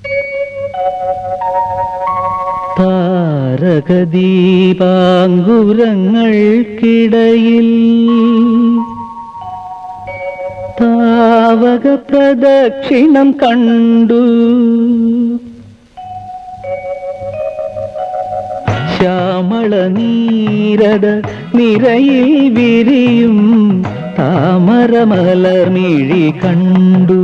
താരകദീപാങ്കുരങ്ങൾക്കിടയിൽ താവക പ്രദക്ഷിണം കണ്ടു ശ്യാമള നീരത നിരയിൽ വിരിയും താമരമലർമിഴി കണ്ടു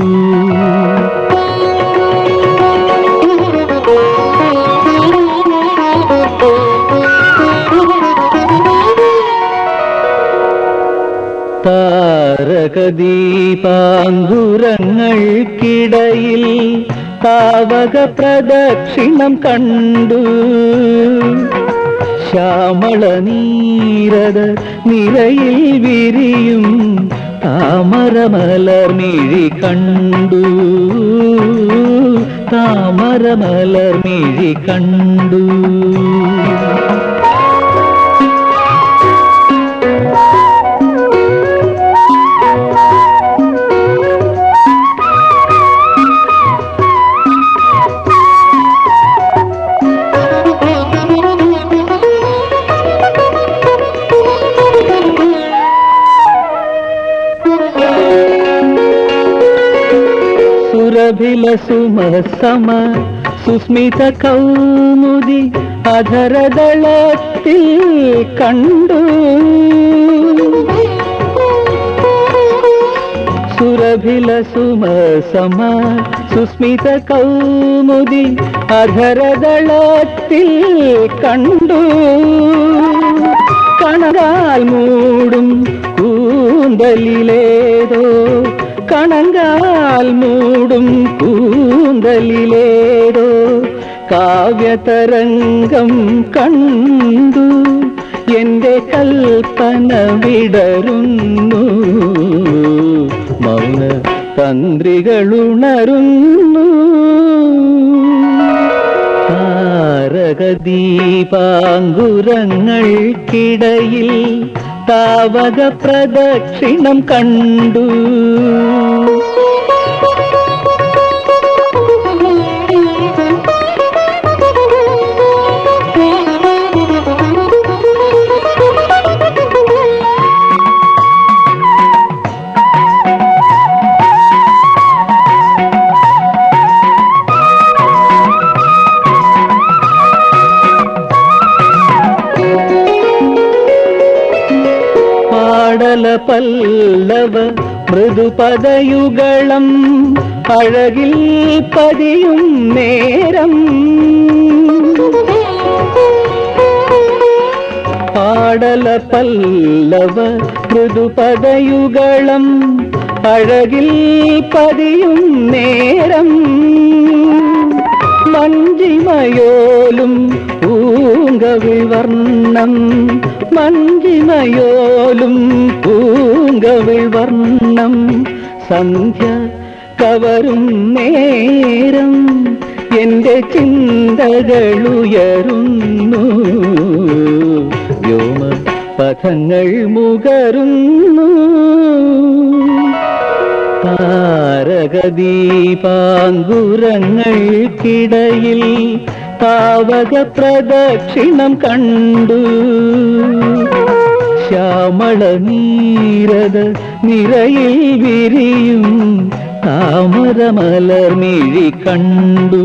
താരകദീപാങ്കുരങ്ങൾക്കിടയിൽ താവക പ്രദക്ഷിണം കണ്ടു ശ്യാമള നീരത നിരയിൽ വിരിയും താമരമലർമിഴി കണ്ടു താമരമലർമിഴി കണ്ടു സുരഭില സുമസമ സുസ്മിത കൗമുദി അധരദളത്തിൽ കണ്ടു സുരഭില സുമസമ സുസ്മിത കൗമുദി അധരദളത്തിൽ കണ്ടു കണകാൽ മൂടും കൂന്തലിലേതോ കണങ്കാൽ മൂടും കൂന്തലിലേതോ കാവ്യതരംഗം കണ്ടു എന്റെ കൽപ്പന വിടരുന്നു മൗന തന്ത്രികളുണരുന്നു താരകദീപാങ്കുരങ്ങൾക്കിടയിൽ താവക പ്രദക്ഷിണം കണ്ടു പാടല പല്ലവ മൃദുപദയുഗളം അഴകിൽ പതിയും നേരം പാടല പല്ലവ മൃദുപദയുഗളം അഴകിൽ പതിയും നേരം മഞ്ജിമയോലും പൂങ്കവിൾ വർണ്ണം മഞ്ജിമയോലും പൂങ്കവിൾ വർണ്ണം സന്ധ്യ കവരും നേരം എന്റെ ചിന്തകളുയരുന്നു വ്യോമ പഥങ്ങൾ മുകരുന്നു താരകദീപാങ്കുരങ്ങൾക്കിടയിൽ താവക പ്രദക്ഷിണം കണ്ടു ശ്യാമള നീരത നിരയിൽ വിരിയും താമരമലർമിഴി കണ്ടു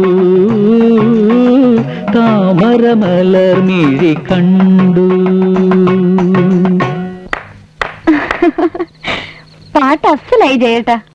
താമരമലർമിഴി കണ്ടു പാട്ട് അസലായി ജയേട്ടാ